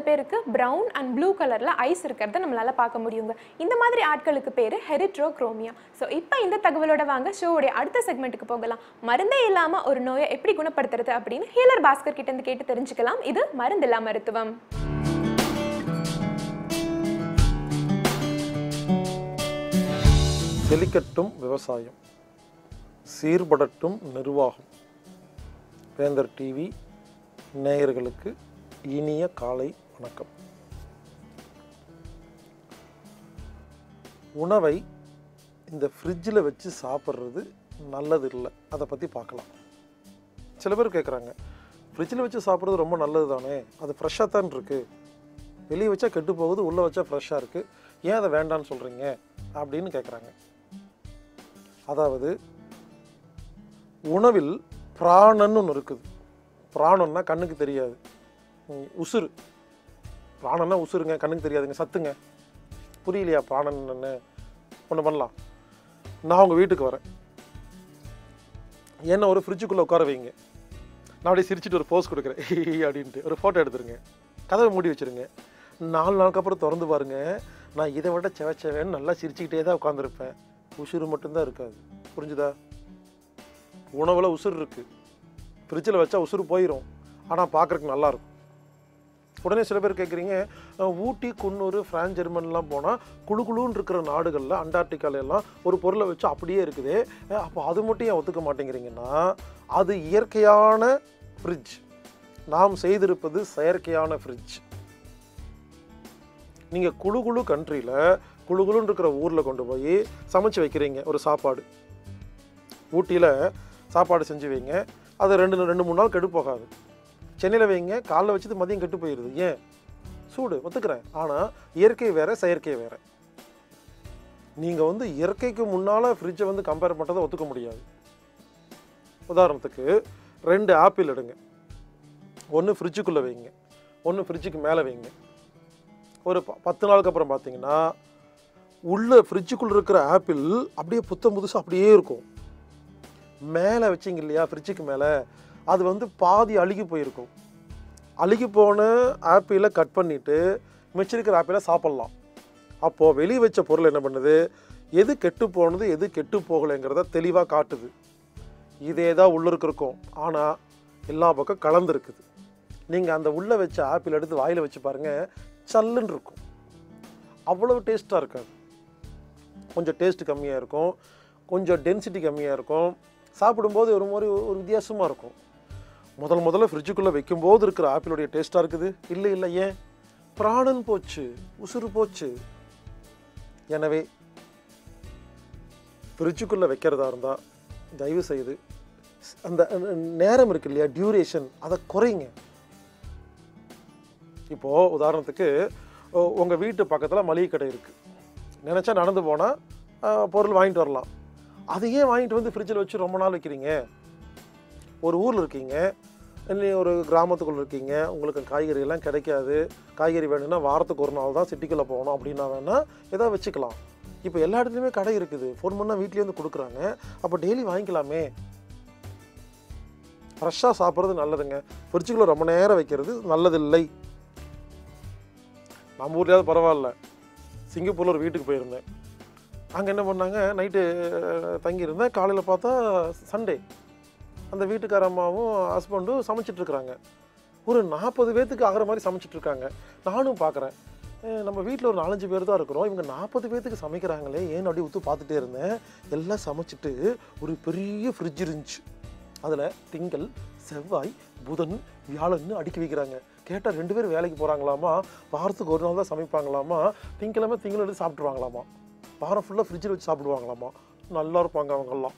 பேருக்கு brown and blue கலரில் eyes இருக்கிறத நம்மளால பார்க்க முடியுங்க இந்த மாதிரி ஆட்களுக்கு பேர் ஹெரிட்ரோக்ரோமியா ஸோ இப்போ இந்த தகவலோட வாங்க ஷோவுடைய அடுத்த செக்மெண்ட்டுக்கு போகலாம் மருந்தே இல்லாமல் ஒரு நோயை எப்படி குணப்படுத்துறது அப்படின்னு ஹீலர் பாஸ்கர் கிட்ட இருந்து கேட்டு தெரிஞ்சுக்கலாம் இது மருந்தில்லா மருத்துவம் செழிக்கட்டும் விவசாயம் சீர்படட்டும் நிர்வாகம் வேந்தர் டிவி நேயர்களுக்கு இனிய காலை வணக்கம் உணவை இந்த ஃப்ரிட்ஜில் வச்சு சாப்பிட்றது நல்லது இல்லை அதை பற்றி பார்க்கலாம் சில பேர் கேட்குறாங்க ஃப்ரிட்ஜில் வச்சு சாப்பிட்றது ரொம்ப நல்லது தானே அது ஃப்ரெஷ்ஷாக தான் இருக்குது வெளியே வச்சா கெட்டு போகுது உள்ளே வச்சா ஃப்ரெஷ்ஷாக இருக்குது ஏன் அதை வேண்டான்னு சொல்கிறீங்க அப்படின்னு கேட்குறாங்க அதாவது உணவில் பிராணன்னு ஒன்று இருக்குது பிராணம்னா கண்ணுக்கு தெரியாது ம், உசுறு பிராணம்னா உசுருங்க கண்ணுக்கு தெரியாதுங்க சத்துங்க புரியலையா பிராணன் என்னன்னு ஒன்று பண்ணலாம் நான் உங்கள் வீட்டுக்கு வரேன் என்ன ஒரு ஃப்ரிட்ஜுக்குள்ளே உட்கார வைங்க நான் அப்படியே சிரிச்சிட்டு ஒரு போஸ் கொடுக்குறேன் அப்படின்ட்டு ஒரு ஃபோட்டோ எடுத்துருங்க கதவை மூடி வச்சிருங்க நாலு நாளுக்கு அப்புறம் திறந்து பாருங்க நான் இதை விட செவச்சவேன்னு நல்லா சிரிச்சுக்கிட்டே தான் உட்காந்துருப்பேன் உசுறு மட்டும்தான் இருக்காது புரிஞ்சுதா உணவில் உசுறு இருக்குது ஃப்ரிட்ஜில் வச்சா உசுறு போயிடும் ஆனால் பார்க்குறதுக்கு நல்லா இருக்கும் உடனே சில பேர் கேட்குறீங்க அஹ், ஊட்டி குன்னூர் பிரான்ஸ் ஜெர்மன்லாம் போனால் குழு குழுன்னு இருக்கிற நாடுகளில் அண்டார்டிகால எல்லாம் ஒரு பொருளை வச்சு அப்படியே இருக்குது அப்போ அது மட்டும் ஏன் ஒத்துக்க மாட்டேங்கிறீங்கன்னா அது இயற்கையான ஃப்ரிட்ஜ் நாம் செய்திருப்பது செயற்கையான ஃப்ரிட்ஜ் நீங்கள் குழு குழு கண்ட்ரியில் குழு குழுன்னு இருக்கிற ஊரில் கொண்டு போய் சமைச்சு வைக்கிறீங்க ஒரு சாப்பாடு ஊட்டியில் சாப்பாடு செஞ்சு வைங்க அது ரெண்டு ரெண்டு மூணு நாள் கெட்டு போகாது சென்னையில் வைங்க காலைல வச்சது மதியம் கெட்டு போயிடுது ஏன் சூடு ஒத்துக்கிறேன் ஆனால் இயற்கை வேற செயற்கை வேற நீங்கள் வந்து இயற்கைக்கு முன்னால் ஃப்ரிட்ஜை வந்து கம்பேர் பண்ணுறதை ஒத்துக்க முடியாது உதாரணத்துக்கு ரெண்டு ஆப்பிள் எடுங்க ஒன்று ஃப்ரிட்ஜுக்குள்ளே வைங்க ஒன்று ஃப்ரிட்ஜுக்கு மேலே வைங்க ஒரு ப- பத்து நாளுக்கு அப்புறம் பார்த்தீங்கன்னா உள்ள ஃப்ரிட்ஜுக்குள்ள இருக்கிற ஆப்பிள் அப்படியே புத்தம் புதுசு அப்படியே இருக்கும் மேலே வச்சிங்க இல்லையா ஃப்ரிட்ஜுக்கு மேலே அது வந்து பாதி அழுகி போயிருக்கும் அழுகி போன ஆப்பிளை கட் பண்ணிவிட்டு மிச்சிருக்கிற ஆப்பிளை சாப்பிட்லாம் அப்போது வெளியே வச்ச பொருள் என்ன பண்ணுது எது கெட்டு போனது எது கெட்டு போகலைங்கிறத தெளிவாக காட்டுது இதே தான் உள்ள இருக்கும் ஆனால் எல்லா பக்கம் கலந்துருக்குது நீங்கள் அந்த உள்ளே வச்ச ஆப்பிள் எடுத்து வாயில் வச்சு பாருங்கள் சல்லுன்னு இருக்கும் அவ்வளவு டேஸ்ட்டாக இருக்காது கொஞ்சம் டேஸ்ட் கம்மியாக இருக்கும் கொஞ்சம் டென்சிட்டி கம்மியாக இருக்கும் சாப்பிடும்போது ஒரு மாதிரி ஒரு வித்தியாசமாக இருக்கும் முதல் முதல்ல ஃப்ரிட்ஜுக்குள்ளே வைக்கும்போது இருக்கிற ஆப்பிளுடைய டேஸ்ட்டாக இருக்குது இல்லை இல்லை ஏன் பிராணன் போச்சு உசுறு போச்சு எனவே ஃப்ரிட்ஜுக்குள்ளே வைக்கிறதா இருந்தால் தயவு செய்து அந்த அந்த நேரம் இருக்கு இல்லையா டியூரேஷன் அதை குறைங்க இப்போது உதாரணத்துக்கு உங்கள் வீட்டு பக்கத்தில் மளிகை கடை இருக்குது நினச்சா நடந்து போனால் பொருள் வாங்கிட்டு வரலாம் அதையே வாங்கிட்டு வந்து ஃப்ரிட்ஜில் வச்சு ரொம்ப நாள் வைக்கிறீங்க ஒரு ஊரில் இருக்கீங்க இல்லை ஒரு கிராமத்துக்குள்ள இருக்கீங்க உங்களுக்கு காய்கறி எல்லாம் கிடைக்காது காய்கறி வேணும்னா வாரத்துக்கு ஒரு நாள் தான் சிட்டிக்குள்ளே போகணும் அப்படின்னா வேணால் ஏதாவது வச்சுக்கலாம் இப்போ எல்லா இடத்துலையுமே கடை இருக்குது ஃபோன் பண்ணால் வீட்லேயே வந்து கொடுக்குறாங்க அப்போ டெய்லி வாங்கிக்கலாமே ஃப்ரெஷ்ஷாக சாப்பிட்றது நல்லதுங்க ஃப்ரிட்ஜுக்குள்ளே ரொம்ப நேரம் வைக்கிறது நல்லதில்லை நம்ம ஊர்லேயாவது பரவாயில்ல சிங்கப்பூரில் ஒரு வீட்டுக்கு போயிருந்தேன் அங்கே என்ன பண்ணாங்க நைட்டு தங்கியிருந்தேன் காலையில் பார்த்தா சண்டே அந்த வீட்டுக்கார அம்மாவும் ஹஸ்பண்டும் சமைச்சிட்டு இருக்கிறாங்க ஒரு நாற்பது பேர்த்துக்கு ஆகிற மாதிரி சமைச்சிட்டு இருக்காங்க நானும் பார்க்குறேன் நம்ம வீட்டில் ஒரு நாலஞ்சு பேர் தான் இருக்கிறோம் இவங்க நாற்பது பேர்த்துக்கு சமைக்கிறாங்களே ஏன்னு அப்படியே ஊற்று பார்த்துட்டே இருந்தேன் எல்லாம் சமைச்சிட்டு ஒரு பெரிய ஃப்ரிட்ஜ் இருந்துச்சு அதில் திங்கள் செவ்வாய் புதன் வியாழன்னு அடுக்கி வைக்கிறாங்க கேட்டால் ரெண்டு பேரும் வேலைக்கு போகிறாங்களாமா வாரத்துக்கு ஒரு நாள் தான் சமைப்பாங்களாமா திங்கக்கிழமை திங்கள் எடுத்து சாப்பிட்ருவாங்களாமா வாரம் ஃபுல்லாக ஃப்ரிட்ஜில் வச்சு சாப்பிடுவாங்களாமா நல்லா இருப்பாங்க அவங்கெல்லாம்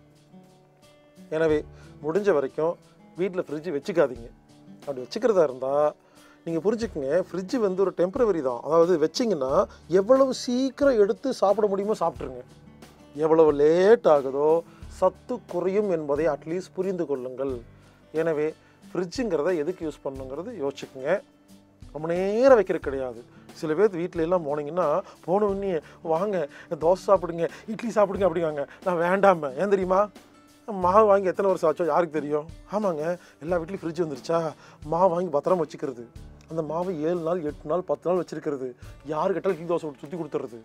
எனவே முடிஞ்ச வரைக்கும் வீட்டில் ஃப்ரிட்ஜ் வச்சுக்காதீங்க அப்படி வச்சுக்கிறதா இருந்தால் நீங்கள் புரிஞ்சுக்கங்க ஃப்ரிட்ஜ் வந்து ஒரு டெம்பரவரி தான் அதாவது வச்சிங்கன்னா எவ்வளவு சீக்கிரம் எடுத்து சாப்பிட முடியுமோ சாப்பிட்ருங்க எவ்வளவு லேட் ஆகுதோ சத்து குறையும் என்பதை அட்லீஸ்ட் புரிந்து கொள்ளுங்கள் எனவே ஃப்ரிட்ஜுங்கிறத எதுக்கு யூஸ் பண்ணுங்கிறது யோசிச்சுக்குங்க ரொம்ப நேரம் வைக்கிறது கிடையாது சில பேர் வீட்டில எல்லாம் போனீங்கன்னா போன உடனே வாங்க தோசை சாப்பிடுங்க இட்லி சாப்பிடுங்க அப்படிங்காங்க நான் வேண்டாம ஏன் தெரியுமா மாவு வாங்கி எத்தனை வருஷம் ஆச்சோ யாருக்கு தெரியும் ஆமாங்க எல்லா வீட்லேயும் ஃப்ரிட்ஜ் வந்துருச்சா மாவு வாங்கி பத்திரமா வச்சுக்கிறது அந்த மாவை ஏழு நாள் எட்டு நாள் பத்து நாள் வச்சிருக்கிறது யாரு கேட்டாலும் இட்லி தோசை சுற்றி கொடுத்துறது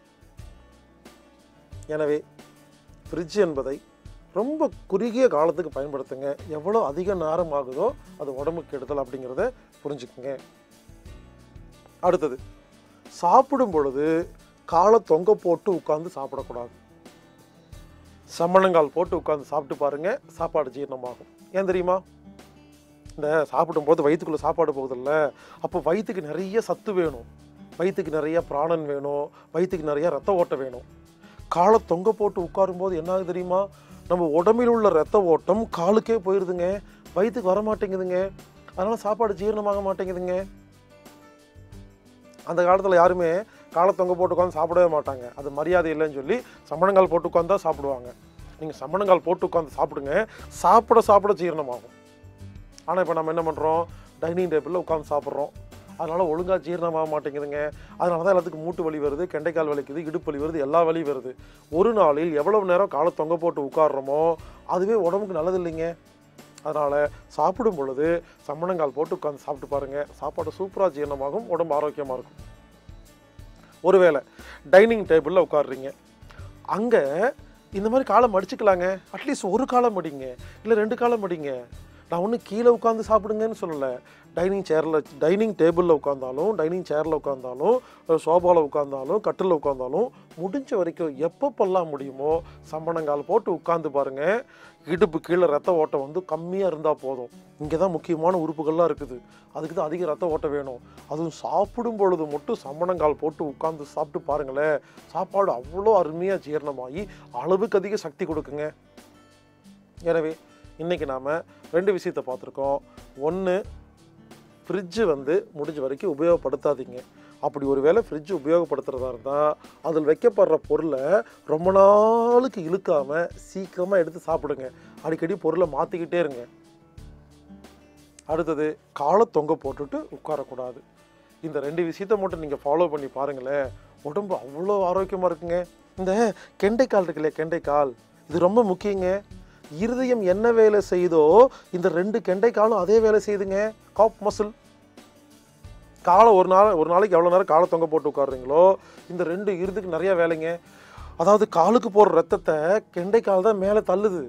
எனவே ஃப்ரிட்ஜ் என்பதை ரொம்ப குறுகிய காலத்துக்கு பயன்படுத்துங்க எவ்வளோ அதிக நேரம் ஆகுதோ அது உடம்புக்கு கெடுதல் அப்படிங்கிறத புரிஞ்சுக்குங்க அடுத்தது சாப்பிடும் பொழுது காலை தொங்க போட்டு உட்கார்ந்து சாப்பிடக்கூடாது சம்மணங்கால் போட்டு உட்கார்ந்து சாப்பிட்டு பாருங்க சாப்பாடு ஜீரணமாகும் ஏன் தெரியுமா இந்த சாப்பிடும்போது வயிற்றுக்குள்ளே சாப்பாடு போகுதில்ல அப்போ வயிற்றுக்கு நிறைய சத்து வேணும் வயிற்றுக்கு நிறைய பிராணன் வேணும் வயிற்றுக்கு நிறைய ரத்த ஓட்டம் வேணும் காலை தொங்க போட்டு உட்காரும்போது என்ன ஆகுது தெரியுமா நம்ம உடம்பில் உள்ள ரத்த ஓட்டம் காலுக்கே போயிடுதுங்க வயிற்றுக்கு வர மாட்டேங்குதுங்க அதனால் சாப்பாடு ஜீரணமாக மாட்டேங்குதுங்க அந்த காலத்தில் யாருமே காலை தொங்க போட்டு உட்காந்து சாப்பிடவே மாட்டாங்க அது மரியாதை இல்லைன்னு சொல்லி சமணங்கால் போட்டு உட்காந்து தான் சாப்பிடுவாங்க நீங்கள் சமணங்கால் போட்டு உட்காந்து சாப்பிடுங்க சாப்பிட சாப்பிட ஜீரணமாகும் ஆனால் இப்போ நம்ம என்ன பண்ணுறோம் டைனிங் டேபிளில் உட்காந்து சாப்பிட்றோம் அதனால் ஒழுங்காக ஜீரணமாக மாட்டேங்குதுங்க அதனால தான் எல்லாத்துக்கும் மூட்டு வலி வருது கெண்டைக்கால் வலிக்குது இடுப்பு வலி வருது எல்லா வலியும் வருது ஒரு நாளில் எவ்வளவு நேரம் காலை தொங்க போட்டு உட்கார்றோமோ அதுவே உடம்புக்கு நல்லது இல்லைங்க அதனால் சாப்பிடும் பொழுது சம்மணங்கால் போட்டு உட்காந்து சாப்பிட்டு பாருங்கள் சாப்பாடு சூப்பராக ஜீரணமாகும் உடம்பு ஆரோக்கியமாக இருக்கும் ஒருவேளை டைனிங் டேபிளில் உட்காடுறீங்க அங்கே இந்த மாதிரி காலம் மடிச்சுக்கலாங்க அட்லீஸ்ட் ஒரு காலம் மடிங்க இல்லை ரெண்டு காலம் மடிங்க நான் ஒன்றும் கீழே உட்காந்து சாப்பிடுங்கன்னு சொல்லலை டைனிங் சேரில் டைனிங் டேபிளில் உட்காந்தாலும் டைனிங் சேரில் உட்காந்தாலும் சோபாவில் உட்காந்தாலும் கட்டிலில் உட்காந்தாலும் முடிஞ்ச வரைக்கும் எப்பப்பெல்லாம் முடியுமோ சம்பணங்கால் போட்டு உட்காந்து பாருங்க இடுப்பு கீழே ரத்த ஓட்டம் வந்து கம்மியாக இருந்தால் போதும் இங்கே தான் முக்கியமான உறுப்புகள்லாம் இருக்குது அதுக்கு தான் அதிக ரத்த ஓட்டம் வேணும் அதுவும் சாப்பிடும் பொழுது மட்டும் சம்மணங்கால் போட்டு உட்காந்து சாப்பிட்டு பாருங்களேன் சாப்பாடு அவ்வளோ அருமையாக ஜீரணமாகி அளவுக்கு அதிக சக்தி கொடுக்குங்க எனவே இன்றைக்கி நாம் ரெண்டு விஷயத்தை பார்த்துருக்கோம் ஒன்று ஃப்ரிட்ஜு வந்து முடிஞ்ச வரைக்கும் உபயோகப்படுத்தாதீங்க அப்படி ஒரு வேளை ஃப்ரிட்ஜ் உபயோகப்படுத்துகிறதா இருந்தால் அதில் வைக்கப்படுற பொருளை ரொம்ப நாளுக்கு இழுக்காமல் சீக்கிரமாக எடுத்து சாப்பிடுங்க அடிக்கடி பொருளை மாற்றிக்கிட்டே இருங்க அடுத்தது காலை தொங்க போட்டுட்டு உட்காரக்கூடாது இந்த ரெண்டு விஷயத்த மட்டும் நீங்கள் ஃபாலோ பண்ணி பாருங்களேன் உடம்பு அவ்வளோ ஆரோக்கியமாக இருக்குங்க இந்த கெண்டைக்கால் இருக்கு இல்லையா கெண்டைக்கால் இது ரொம்ப முக்கியங்க இருதயம் என்ன வேலை செய்தோ இந்த ரெண்டு கெண்டைக்காலும் அதே வேலை செய்யுதுங்க காப் மசில் காலை ஒரு நாள் ஒரு நாளைக்கு எவ்வளோ நேரம் காலை தொங்க போட்டு உட்காருறீங்களோ இந்த ரெண்டு இருதுக்கு நிறைய வேலைங்க அதாவது காலுக்கு போகிற ரத்தத்தை கெண்டைக்கால் தான் மேலே தள்ளுது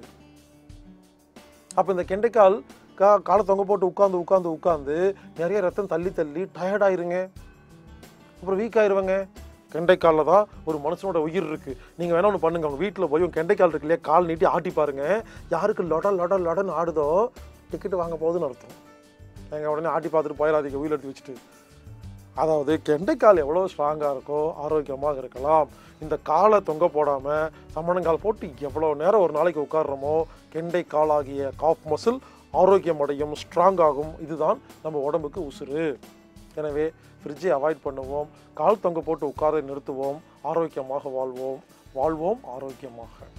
அப்போ இந்த கெண்டைக்கால் கா காலை தொங்க போட்டு உட்காந்து உட்காந்து உட்காந்து நிறைய ரத்தம் தள்ளி தள்ளி டயர்ட் ஆயிருங்க அப்புறம் வீக் ஆயிருவாங்க கெண்டைக்காலில் தான் ஒரு மனுஷனோட உயிர் இருக்குது நீங்கள் வேணா ஒன்று பண்ணுங்க உங்கள் வீட்டில் போய் உங்கள் கெண்டைக்கால் இருக்கு இல்லையா கால் நீட்டி ஆட்டி பாருங்க யாருக்கு லொட லொட லொடன்னு ஆடுதோ டிக்கெட் வாங்க போகுதுன்னு அர்த்தம் எங்கள் உடனே ஆட்டி பார்த்துட்டு போயிடாதீங்க உயிர் எடுத்து வச்சுட்டு அதாவது கெண்டைக்கால் எவ்வளோ ஸ்ட்ராங்காக இருக்கோ ஆரோக்கியமாக இருக்கலாம் இந்த காலை தொங்க போடாமல் சமணங்கால் போட்டு எவ்வளோ நேரம் ஒரு நாளைக்கு உட்கார்றோமோ கெண்டைக்கால் ஆகிய காஃப் மசில் ஆரோக்கியம் அடையும் ஸ்ட்ராங் ஆகும் இதுதான் நம்ம உடம்புக்கு உசுறு எனவே ஃப்ரிட்ஜை அவாய்ட் பண்ணுவோம் கால் தொங்க போட்டு உட்கார நிறுத்துவோம் ஆரோக்கியமாக வாழ்வோம் வாழ்வோம் ஆரோக்கியமாக